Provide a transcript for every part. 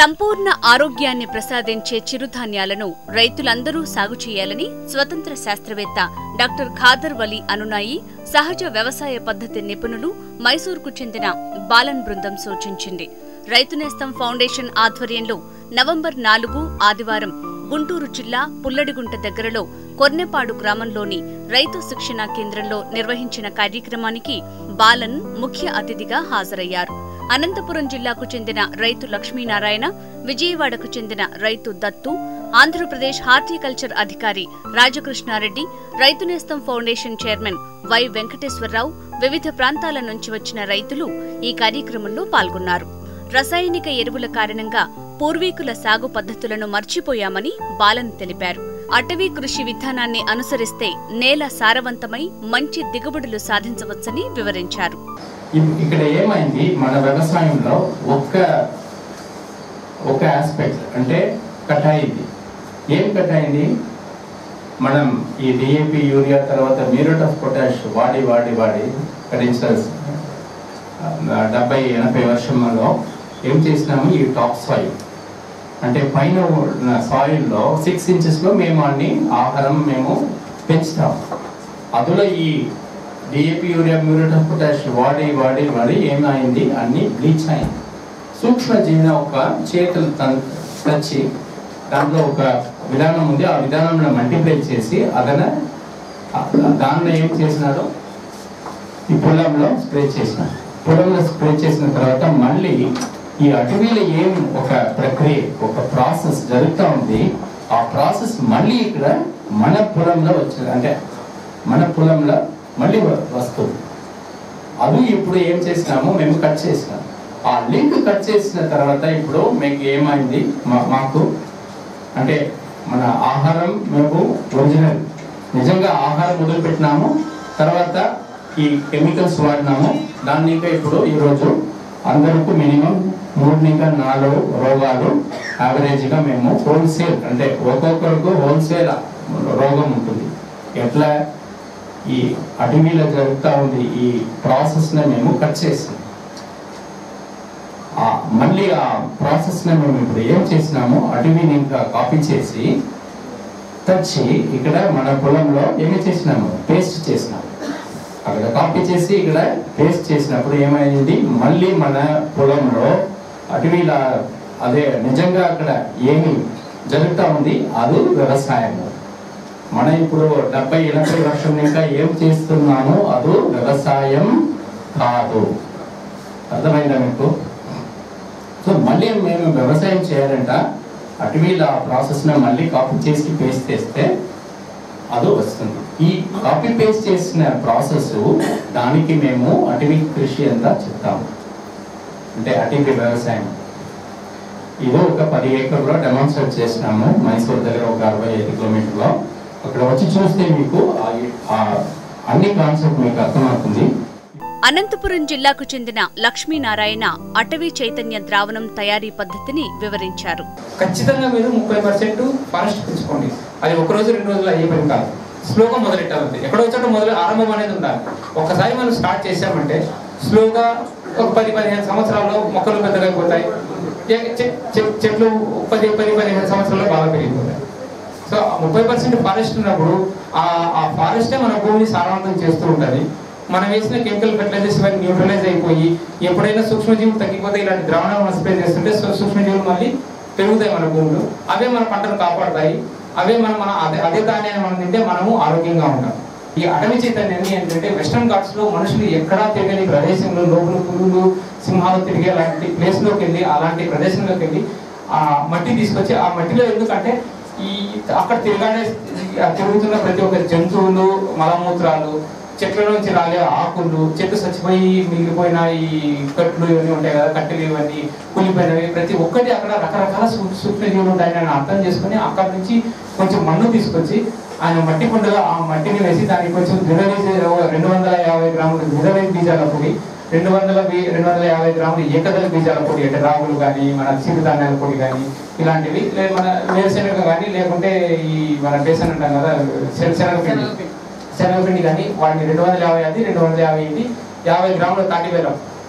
సంపూర్ణ ఆరోగ్యాన్ని ప్రసాదించే చిరుధాన్యాలను రైతులందరూ సాగు చేయాలని స్వతంత్ర శాస్త్రవేత్త డాక్టర్ ఖాదర్ వలి అనునాయి సహజ వ్యవసాయ పద్ధతి నిపుణులు మైసూర్కు చెందిన బాలన్ బృందం సూచించింది రైతు నేస్తం ఫౌండేషన్ ఆధ్వర్యంలో నవంబర్ నాలుగు ఆదివారం గుంటూరు జిల్లా పుల్లడిగుంట దగ్గరలో కొర్నెపాడు గ్రామంలోని రైతు శిక్షణా కేంద్రంలో నిర్వహించిన కార్యక్రమానికి బాలన్ ముఖ్య అతిథిగా హాజరయ్యారు అనంతపురం జిల్లాకు చెందిన రైతు లక్ష్మీనారాయణ విజయవాడకు చెందిన రైతు దత్తు ఆంధ్రప్రదేశ్ హార్టికల్చర్ అధికారి రాజకృష్ణారెడ్డి రైతు నేస్తం ఫౌండేషన్ చైర్మన్ వై వెంకటేశ్వరరావు వివిధ ప్రాంతాల నుంచి వచ్చిన రైతులు ఈ కార్యక్రమంలో పాల్గొన్నారు రసాయనిక ఎరువుల కారణంగా పూర్వీకుల సాగు పద్ధతులను మర్చిపోయామని బాలన్ తెలిపారు అటవీ కృషి విధానాన్ని అనుసరిస్తే నేల సారవంతమై మంచి దిగుబడులు సాధించవచ్చని వివరించారు ఇప్- ఇక్కడ ఏమైంది మన వ్యవసాయంలో ఒక్క ఒక ఆస్పెక్ట్ అంటే కట్ అయింది ఏం కట్ అయింది మనం ఈ డిఏపి యూరియా తర్వాత మ్యూరేట్ ఆఫ్ పొటాష్ వాడి వాడి వాడి కడించాల్సి డెబ్బై ఎనభై వర్షంలో ఏం చేసినాము ఈ టాప్ సాయిల్ అంటే పైన ఉన్న సాయిల్లో సిక్స్ ఇంచెస్లో మేము అన్ని ఆహారం మేము పెంచుతాం అందులో ఈ DAP urea muriate of potash వాడి వాడి వాడి ఏమైంది అన్ని బ్లీచ్ అయింది సూక్ష్మ జీవన ఒక చేతులు తన్- తెచ్చి దాంట్లో ఒక విధానం ఉంది ఆ విధానంలో మల్టిప్లై చేసి అదన దానిలో ఏం చేసినాడు ఈ పొలంలో స్ప్రే చేసిన పొలంలో స్ప్రే చేసిన తర్వాత మళ్ళీ ఈ అటవీలో ఏం ఒక ప్రక్రియ ఒక ప్రాసెస్ జరుగుతూ ఉంది ఆ ప్రాసెస్ మళ్ళీ ఇక్కడ మన పొలంలో వచ్చింది అంటే మన పొలంలో మళ్ళీ వ- వస్తుంది అది ఇప్పుడు ఏం చేసినాము మేము కట్ చేసినాం ఆ లింక్ కట్ చేసిన తర్వాత ఇప్పుడు మీకు ఏమైంది మా- మాకు అంటే మన ఆహారం మేము ఒరిజినల్ నిజంగా ఆహారం మొదలుపెట్టినాము తర్వాత ఈ కెమికల్స్ వాడినాము దాన్ని ఇంకా ఇప్పుడు ఈరోజు అందరికీ మినిమం మూడు ఇంకా నాలుగు రోగాలు యావరేజ్గా మేము హోల్సేల్ అంటే ఒక్కొక్కరికి హోల్సేల్ రోగం ఉంటుంది ఎట్లా ఈ అటవీలో జరుగుతూ ఉంది ఈ ప్రాసెస్ని మేము కట్ చేసాం ఆ మళ్ళీ ఆ ప్రాసెస్ని మేము ఇప్పుడు ఏం చేసినాము అటవీని ఇంకా కాపీ చేసి తెచ్చి ఇక్కడ మన పొలంలో ఏమి చేసినాము పేస్ట్ చేసినాము అక్కడ కాపీ చేసి ఇక్కడ పేస్ట్ చేసినప్పుడు ఏమైంది మళ్ళీ మన పొలంలో అటవీల అదే నిజంగా అక్కడ ఏమి జరుగుతూ ఉంది అది వ్యవసాయము మన ఇప్పుడు డెబ్బై ఎనభై వర్షం ఇంకా ఏం చేస్తున్నాము అది వ్యవసాయం కాదు అర్థమైందా మీకు సో మళ్ళీ మేము వ్యవసాయం చేయాలంట అటవీల ప్రాసెస్ని మళ్ళీ కాపీ చేసి పేస్ట్ చేస్తే అది వస్తుంది ఈ కాపీ పేస్ట్ చేసిన ప్రాసెస్ దానికి మేము అటవీ కృషి అంతా చెప్తాము అంటే అటవీ వ్యవసాయం ఇది ఒక పది ఏకర్లో డెమాన్స్ట్రేట్ చేసినాము మైసూర్ దగ్గర ఒక అరవై ఐదు కిలోమీటర్లో అక్కడ వచ్చి చూస్తే మీకు ఆ- ఆ అన్ని కాన్సెప్ట్ మీకు అర్థమవుతుంది అనంతపురం జిల్లాకు చెందిన లక్ష్మీనారాయణ అటవీ చైతన్య ద్రావణం తయారీ పద్ధతిని వివరించారు ఖచ్చితంగా మీరు ముప్పై పర్సెంట్ ఫారెస్ట్ పెంచుకోండి అది ఒక రోజు రెండు రోజులు అయ్యే పని కాదు స్లోగా మొదలెట్టాలి ఎక్కడో చోట మొదలు ఆరంభం అనేది ఉండాలి ఒకసారి మనం స్టార్ట్ చేసామంటే స్లోగా ఒక పది పదిహేను సంవత్సరాల్లో మొక్కలు పెద్దగా అయిపోతాయి ఏ- చె- చె- చెట్లు పది పది పదిహేను సంవత్సరాల్లో బాగా పెరిగిపోతాయి సో ముప్పై పర్సెంట్ ఫారెస్ట్ ఉన్నప్పుడు ఆ ఆ ఫారెస్టే మన భూమిని సారవంతం చేస్తూ ఉంటుంది మనం వేసిన కెమికల్ ఫెర్టిలైజర్స్ ఇవన్నీ న్యూట్రలైజ్ అయిపోయి ఎప్పుడైనా సూక్ష్మజీవులు తగ్గిపోతే ఇలాంటి ద్రావణాలను స్ప్రే చేస్తుంటే సూ- సూక్ష్మజీవులు మళ్ళీ పెరుగుతాయి మన భూమిలో అవే మన పంటను కాపాడతాయి అవే మనం మన అదే అదే ధాన్యాన్ని మనం తింటే మనము ఆరోగ్యంగా ఉంటాం ఈ అటవీ చైతన్యాన్ని ఏంటంటే వెస్టర్న్ ఘాట్స్ లో మనుషులు ఎక్కడా తిరగని ప్రదేశంలో లోపల పురుగులు సింహాలు తిరిగే అలాంటి ప్లేస్ లోకి వెళ్ళి అలాంటి ప్రదేశంలోకి వెళ్ళి ఆ మట్టి తీసుకొచ్చి ఆ మట్టిలో ఎందుకంటే ఈ అక్కడ తిరగానే ఆ తిరుగుతున్న ప్రతి ఒక్క జంతువులు మలమూత్రాలు చెట్ల నుంచి రాలే ఆకులు చెట్లు చచ్చిపోయి మిగిలిపోయిన ఈ కట్లు ఇవన్నీ ఉంటాయి కదా కట్టెలు ఇవన్నీ కూలిపోయినవి ప్రతి ఒక్కటి అక్కడ రకరకాల సూ- సూక్ష్మజీవులు ఉంటాయని ఆయన అర్థం చేసుకుని అక్కడ నుంచి కొంచెం మన్ను తీసుకొచ్చి ఆయన మట్టి కుండలో ఆ మట్టిని వేసి దానికి కొంచెం దినరీజ్ రెండు వందల యాభై గ్రాములు దినరీజ్ బీజాల పొడి రెండు వందల బీ- రెండు వందల యాభై గ్రాములు ఏకదళ బీజాల పొడి అంటే రాగులు కానీ మన సిరిధాన్యాల పొడి కానీ ఇలాంటివి లే మన వేరుశనగ కానీ లేకుంటే ఈ మన బేసన్ అంటాం కదా శన- శనగపిండి శనగపిండి కానీ వాటిని రెండు వందల యాభై అది రెండు వందల యాభై ఇది యాభై గ్రాముల తాటి బెల్లం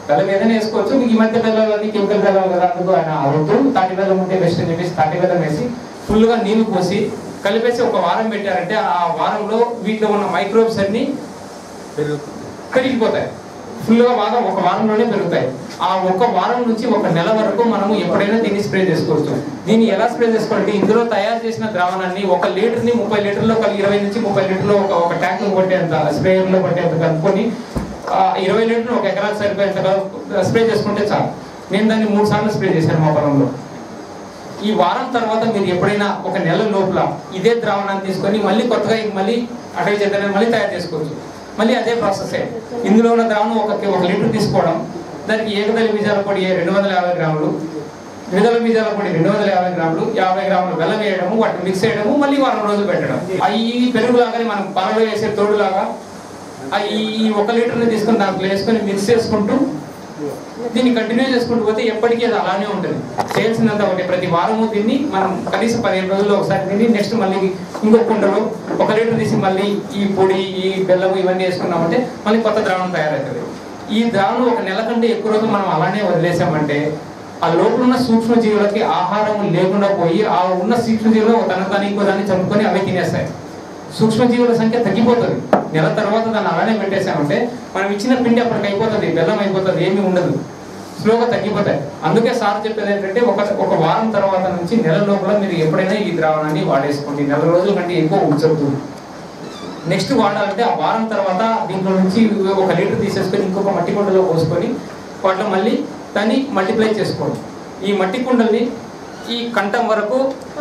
బెల్లం ఏదైనా వేసుకోవచ్చు మీకు ఈ మధ్య బెల్లాలని కెమికల్ బెల్లం కదా అందుకు ఆయన వద్దు తాటి బెల్లం ఉంటే బెస్ట్ అని చెప్పేసి తాటి బెల్లం వేసి ఫుల్గా నీళ్లు పోసి కలిపేసి ఒక వారం పెట్టారంటే ఆ వారంలో వీటిలో ఉన్న మైక్రోబ్స్ అన్ని పెరిగిపోతాయి ఫుల్గా బాగా ఒక వారంలోనే పెరుగుతాయి ఆ ఒక వారం నుంచి ఒక నెల వరకు మనము ఎప్పుడైనా దీన్ని స్ప్రే చేసుకోవచ్చు దీన్ని ఎలా స్ప్రే చేసుకోవాలంటే ఇందులో తయారు చేసిన ద్రావణాన్ని ఒక లీటర్ని ముప్పై లీటర్లో ఒక ఇరవై నుంచి ముప్పై లీటర్లో ఒక ఒక ట్యాంక్ పట్టేంత స్ప్రేయర్లో పట్టేంత కలుపుకొని ఆ, ఇరవై లీటర్లు ఒక ఎకరాకు సరిపోయేంత స్ప్రే చేసుకుంటే చాలు నేను దాన్ని మూడు సార్లు స్ప్రే చేశాను మా పొలంలో ఈ వారం తర్వాత మీరు ఎప్పుడైనా ఒక నెల లోపల ఇదే ద్రావణాన్ని తీసుకొని మళ్ళీ కొత్తగా ఇంక మళ్ళీ అటవీ చెత్తని మళ్ళీ తయారు చేసుకోవచ్చు మళ్ళీ అదే ప్రాసెస్ ఇందులో ఉన్న ద్రావణం ఒక ఒక లీటర్ తీసుకోవడం దానికి ఏకదళి బీజాల పొడి రెండు వందల యాభై గ్రాములు ద్విదళ బీజాల పొడి రెండు వందల యాభై గ్రాములు యాభై గ్రాములు బెల్లం వేయడము వాటిని మిక్స్ చేయడము మళ్ళీ వారం రోజులు పెట్టడం అవి ఈ పెరుగులాగానే మనం పాలలో వేసే తోడులాగా ఆ ఈ ఈ ఒక లీటర్ని తీసుకొని దాంట్లో వేసుకొని మిక్స్ చేసుకుంటూ దీన్ని కంటిన్యూ చేసుకుంటూ పోతే ఎప్పటికీ అది అలానే ఉంటుంది చేయాల్సినంత ఒకటి ప్రతి వారము దీన్ని మనం కనీసం పదిహేను రోజుల్లో ఒకసారి దీన్ని నెక్స్ట్ మళ్ళీ ఇంకొక కుండలో ఒక లీటర్ తీసి మళ్ళీ ఈ పొడి ఈ బెల్లము ఇవన్నీ వేసుకున్నామంటే మళ్ళీ కొత్త ద్రావణం తయారవుతుంది ఈ ద్రావణం ఒక నెల కంటే ఎక్కువ రోజులు మనం అలానే వదిలేసామంటే ఆ లోపల ఉన్న సూక్ష్మజీవులకి ఆహారం లేకుండా పోయి ఆ ఉన్న సూక్ష్మజీవులు తన తన ఇంకో దాన్ని చంపుకొని అవే తినేస్తాయి సూక్ష్మజీవుల సంఖ్య తగ్గిపోతుంది నెల తర్వాత దాన్ని అలానే పెట్టేసామంటే మనం ఇచ్చిన పిండి అప్పటికి అయిపోతుంది బెల్లం అయిపోతుంది ఏమీ ఉండదు స్లోగా తగ్గిపోతాయి అందుకే సార్ చెప్పేది ఏంటంటే ఒక ఒక వారం తర్వాత నుంచి నెల లోపల మీరు ఎప్పుడైనా ఈ ద్రావణాన్ని వాడేసుకోండి నెల రోజుల కంటే ఎక్కువ ఉంచవద్దు నెక్స్ట్ వాడాలంటే ఆ వారం తర్వాత దీంట్లో నుంచి ఒక లీటర్ తీసేసుకొని ఇంకొక మట్టి కుండలో పోసుకొని వాటిలో మళ్ళీ దాన్ని మల్టిప్లై చేసుకోండి ఈ మట్టి కుండల్ని ఈ కంఠం వరకు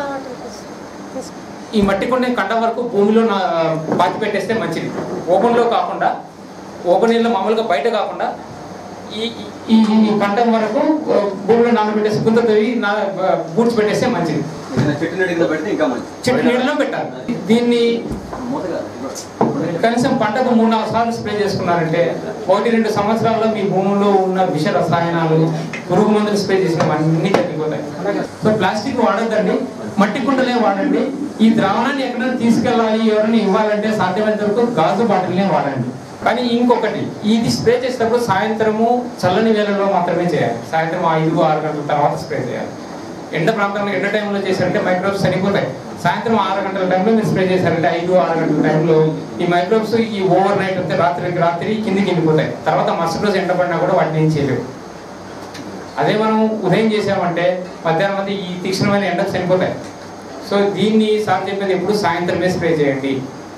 ఈ మట్టి కుండ కండ వరకు భూమిలో నా పాతి పెట్టేస్తే మంచిది ఓపెన్లో కాకుండా ఓపెన్ లో మామూలుగా బయట కాకుండా ఈ ఈ ఈ కంఠం వరకు ఆ, భూమిలో నానబెట్టేసి గుంత తవ్వి నా బూడ్చి పెట్టేస్తే మంచిది ఏదైనా చెట్టు నీడ కింద పెడితే ఇంకా మంచి చెట్టు నీళ్ళలో పెట్టాలి దీన్ని మూత కాదు. కనీసం పంటకు మూడు నాలుగు సార్లు స్ప్రే చేసుకున్నారంటే ఒకటి రెండు సంవత్సరాల్లో మీ భూముల్లో ఉన్న విష రసాయనాలు పురుగు మందులు స్ప్రే చేసిన అన్ని తగ్గిపోతాయి సో ప్లాస్టిక్ వాడొద్దండి మట్టి కుండలే వాడండి ఈ ద్రావణాన్ని ఎక్కడైనా తీసుకెళ్ళాలి ఎవరైనా ఇవ్వాలంటే సాధ్యమైనంత వరకు గాజు బాటిల్నే వాడండి కానీ ఇంకొకటి ఇది స్ప్రే చేసేటప్పుడు సాయంత్రము చల్లని వేళల్లో మాత్రమే చేయాలి సాయంత్రం ఐదు ఆరు గంటల తర్వాత స్ప్రే చేయాలి ఎండ ప్రాంతంలో ఎండ టైంలో చేశారంటే మైక్రోబ్స్ చనిపోతాయి సాయంత్రం ఆరు గంటల టైంలో మీరు స్ప్రే చేశారంటే ఐదు ఆరు గంటల టైంలో ఈ మైక్రోబ్స్ ఈ ఓవర్ నైట్ అంతే రాత్రికి రాత్రి కిందికి వెళ్ళిపోతాయి తర్వాత మరుసటి రోజు ఎండ పడినా కూడా వాటిని ఏం చేయలేవు అదే మనం ఉదయం చేసామంటే మధ్యాహ్నం అంతా ఈ తీక్షణమైన ఎండకు చనిపోతాయి సో దీన్ని సార్ చెప్పేది ఎప్పుడు సాయంత్రమే స్ప్రే చేయండి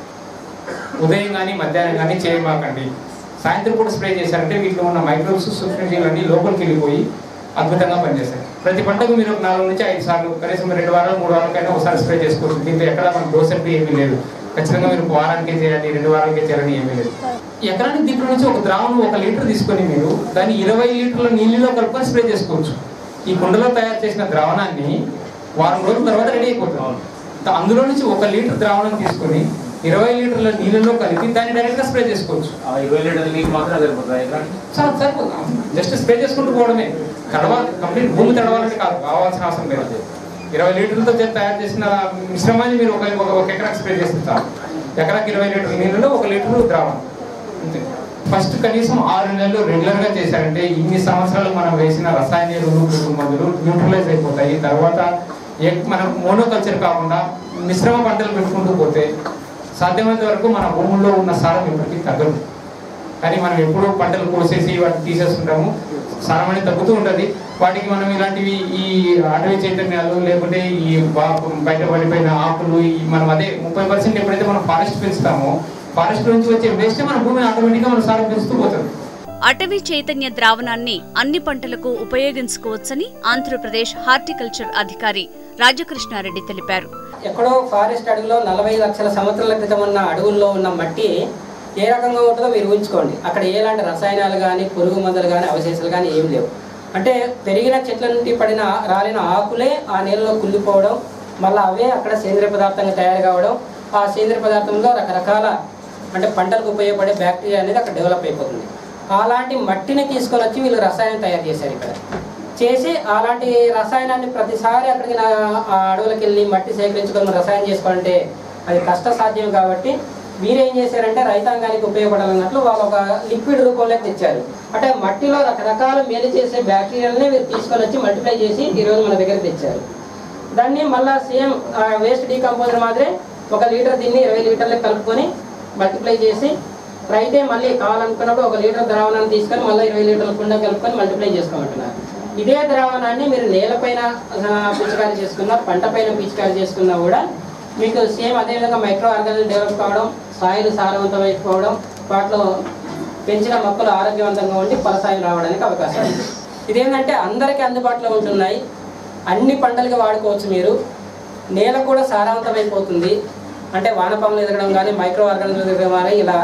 ఉదయం కానీ మధ్యాహ్నం కానీ చేయమాకండి సాయంత్రం కూడా స్ప్రే చేశారంటే వీటిలో ఉన్న మైక్రోబ్స్ సూక్ష్మజీవులన్నీ లోపలికి వెళ్ళిపోయి అద్భుతంగా పనిచేస్తాయి ప్రతి పంటకు మీరు ఒక నాలుగు నుంచి ఐదు సార్లు కనీసం రెండు వారాలు మూడు వారాలకైనా ఒకసారి స్ప్రే చేసుకోవచ్చు దీంట్లో ఎక్కడ మనకు డోస్ అంటే ఏమీ లేదు ఖచ్చితంగా మీరు ఒక వారానికే చేయాలి రెండు వారాలకే చేయాలని ఏమీ లేదు ఎకరానికి దీంట్లో నుంచి ఒక ద్రావణం ఒక లీటర్ తీసుకొని మీరు దాన్ని ఇరవై లీటర్ల నీళ్ళలో కలుపుకొని స్ప్రే చేసుకోవచ్చు ఈ కుండలో తయారు చేసిన ద్రావణాన్ని వారం రోజుల తర్వాత రెడీ అయిపోతుంది త- అందులో నుంచి ఒక లీటర్ ద్రావణం తీసుకొని ఇరవై లీటర్ల నీళ్ళలో కలిపి దాన్ని డైరెక్ట్ గా స్ప్రే చేసుకోవచ్చు ఆ ఇరవై లీటర్ల నీళ్ళు మాత్రం సరిపోతుంది ఎకరానికి చాలా సరిపోతుంది జస్ట్ స్ప్రే చేసుకుంటూ పోవడమే తడవాలి కంప్లీట్ భూమి తడవాలంటే కాదు కావాల్సిన అవసరం లేదు ఇరవై లీటర్లతో చే- తయారు చేసిన మిశ్రమాన్ని మీరు ఒక ఒక- ఒక ఎకరాకి స్ప్రే చేస్తే చాలు ఎకరాకి ఇరవై లీటర్ల నీళ్ళలో ఒక లీటర్ ద్రావణం అంతే ఫస్ట్ కనీసం ఆరు నెలలు రెగ్యులర్ గా చేశారంటే ఇన్ని సంవత్సరాలు మనం వేసిన రసాయన ఎరువులు పురుగు మందులు న్యూట్రలైజ్ అయిపోతాయి తర్వాత ఏ- మనం మోనోకల్చర్ కాకుండా మిశ్రమ పంటలు పెట్టుకుంటూ పోతే సాధ్యమైనంత వరకు మన భూముల్లో ఉన్న సారం ఎప్పటికీ తగ్గదు కానీ మనం ఎప్పుడూ పంటలు కోసేసి వాటిని తీసేస్తుంటాము సారం అనేది తగ్గుతూ ఉంటుంది వాటికి మనం ఇలాంటివి ఈ అటవీ చైతన్యాలు లేకుంటే ఈ బా- బయట పడిపోయిన ఆకులు ఈ మనం అదే ముప్పై పర్సెంట్ ఎప్పుడైతే మనం ఫారెస్ట్ పెంచుతామో ఫారెస్ట్ నుంచి వచ్చే వేస్ట్ మన భూమి ఆటోమేటిక్గా మన సారం పెంచుతూ పోతుంది అటవీ చైతన్య ద్రావణాన్ని అన్ని పంటలకు ఉపయోగించుకోవచ్చని ఆంధ్రప్రదేశ్ హార్టికల్చర్ అధికారి రాజకృష్ణారెడ్డి తెలిపారు ఎక్కడో ఫారెస్ట్ అడవిలో నలభై లక్షల సంవత్సరాల క్రితం ఉన్న అడవుల్లో ఉన్న మట్టి ఏ రకంగా ఉంటుందో మీరు ఊహించుకోండి అక్కడ ఎలాంటి రసాయనాలు కానీ పురుగు మందులు కానీ అవశేషాలు కానీ ఏం లేవు అంటే పెరిగిన చెట్ల నుండి పడిన రాలిన ఆకులే ఆ నీళ్ళలో కుళ్ళిపోవడం మళ్ళీ అవే అక్కడ సేంద్రియ పదార్థంగా తయారు కావడం ఆ సేంద్రియ పదార్థంలో రకరకాల అంటే పంటలకు ఉపయోగపడే బ్యాక్టీరియా అనేది అక్కడ డెవలప్ అయిపోతుంది అలాంటి మట్టిని తీసుకొని వచ్చి వీళ్ళు రసాయనం తయారు చేశారు ఇక్కడ చేసి అలాంటి రసాయనాన్ని ప్రతిసారి అక్కడికి నా ఆ అడవులకు వెళ్ళి మట్టి సేకరించుకొని రసాయనం చేసుకోవాలంటే అది కష్ట సాధ్యం కాబట్టి వీరేం చేశారంటే రైతాంగానికి ఉపయోగపడాలన్నట్లు వాళ్ళు ఒక లిక్విడ్ రూపంలో తెచ్చారు అంటే మట్టిలో రకరకాల మేలు చేసే బ్యాక్టీరియాలని మీరు తీసుకొని వచ్చి మల్టిప్లై చేసి ఈరోజు మన దగ్గర తెచ్చారు దాన్ని మళ్ళా సేమ్ వేస్ట్ డీకంపోజర్ మాదిరి ఒక లీటర్ దీన్ని ఇరవై లీటర్లకు కలుపుకొని మల్టిప్లై చేసి రైతే మళ్ళీ కావాలనుకున్నప్పుడు ఒక లీటర్ ద్రావణాన్ని తీసుకొని మళ్ళీ ఇరవై లీటర్ల కుండా కలుపుకొని మల్టిప్లై చేసుకోమంటున్నారు ఇదే ద్రావణాన్ని మీరు నేలపైన ఆ, పిచికారీ చేసుకున్నా పంట పైన పిచికారీ చేసుకున్నా కూడా మీకు సేమ్ అదేవిధంగా మైక్రో ఆర్గానిజం డెవలప్ కావడం సాయిల్ సారవంతమైపోవడం వాటిలో పెంచిన మొక్కలు ఆరోగ్యవంతంగా ఉండి ఫలసాయం రావడానికి అవకాశం ఉంది ఇదేంటంటే అందరికీ అందుబాటులో ఉంటున్నాయి అన్ని పంటలకి వాడుకోవచ్చు మీరు నేల కూడా సారవంతమైపోతుంది అంటే వానపాములు ఎదగడం కానీ మైక్రో ఆర్గానిజం ఎదగడం కానీ ఇలా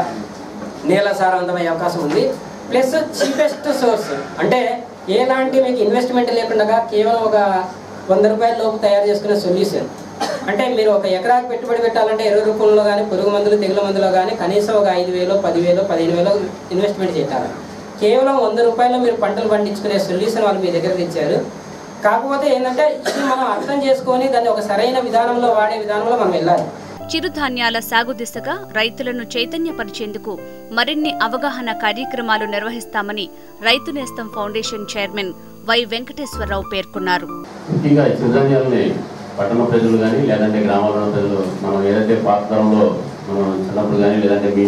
నేల సారవంతమయ్యే అవకాశం ఉంది ప్లస్ చీపెస్ట్ సోర్స్ అంటే ఎలాంటి మీకు ఇన్వెస్ట్మెంట్ లేకుండా కేవలం ఒక వంద రూపాయల లోపు తయారు చేసుకునే సొల్యూషన్ అంటే మీరు ఒక ఎకరాకి పెట్టుబడి పెట్టాలంటే ఎరువు రూపంలో కానీ పురుగు మందులు తెగుల మందులో కానీ కనీసం ఒక ఐదు వేలు పదివేలు పదిహేను వేలు ఇన్వెస్ట్మెంట్ చేయాలి కేవలం వంద రూపాయలు మీరు పంటలు పండించుకునే సొల్యూషన్ వాళ్ళు మీ దగ్గర తెచ్చారు కాకపోతే ఏంటంటే ఇది మనం అర్థం చేసుకొని దాన్ని ఒక సరైన విధానంలో వాడే విధానంలో మనం వెళ్ళాలి చిరుధాన్యాల సాగు దిశగా రైతులను చైతన్యపరిచేందుకు మరిన్ని అవగాహన కార్యక్రమాలు నిర్వహిస్తామని రైతు నేస్తం ఫౌండేషన్ చైర్మన్ వై వెంకటేశ్వరరావు పేర్కొన్నారు ముఖ్యంగా ఈ చిరుధాన్యాలని పట్టణ ప్రజలు కానీ లేదంటే గ్రామాల్లో ఉన్న ప్రజలు మనం ఏదైతే పాత తరంలో మనం చిన్నప్పుడు కానీ లేదంటే మీ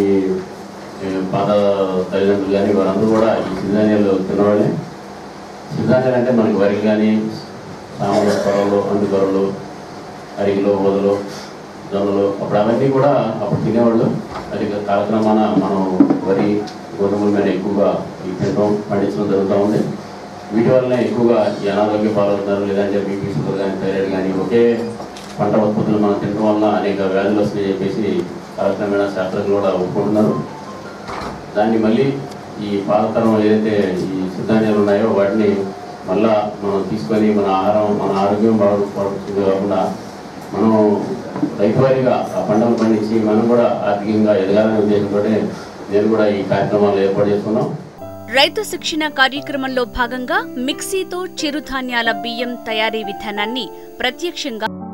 ఏ, పాత తల్లిదండ్రులు కానీ వారందరూ కూడా ఈ చిరుధాన్యాలు తినవాళ్ళే చిరుధాన్యాలు అంటే మనకి వరి కానీ సామలు కొరలు అండు కొరలు అరిగిలు ఓదలు జొన్నలు అప్పుడు అవన్నీ కూడా అప్పుడు తినేవాళ్ళు అది కాలక్రమాన మనం వరి గోధుమల మీద ఎక్కువగా ఈ తినడం పండించడం జరుగుతూ ఉంది వీటి వల్లనే ఎక్కువగా ఈ అనారోగ్య పాలవుతున్నారు లేదంటే బీపీ షుగర్ కానీ థైరాయిడ్ కానీ ఒకే పంట ఉత్పత్తులు మనం తినడం వల్ల అనేక వ్యాధులు వస్తున్నాయని చెప్పేసి కాలక్రమేణా శాస్త్రజ్ఞులు కూడా ఒప్పుకుంటున్నారు దాన్ని మళ్ళీ ఈ పాతతరం ఏదైతే ఈ సిద్ధాంతాలు ఉన్నాయో వాటిని మళ్ళా మనం తీసుకొని మన ఆహారం మన ఆరోగ్యం బాగుపడుతుంది కాకుండా మనం రైతువారీగా ఆ పంటలు పండించి మనం కూడా ఆర్థికంగా ఎదగాలనే ఉద్దేశంతో నేను కూడా ఈ కార్యక్రమాలు ఏర్పాటు చేసుకున్నాం రైతు శిక్షణ కార్యక్రమంలో భాగంగా మిక్సీతో చిరుధాన్యాల బియ్యం తయారీ విధానాన్ని ప్రత్యక్షంగా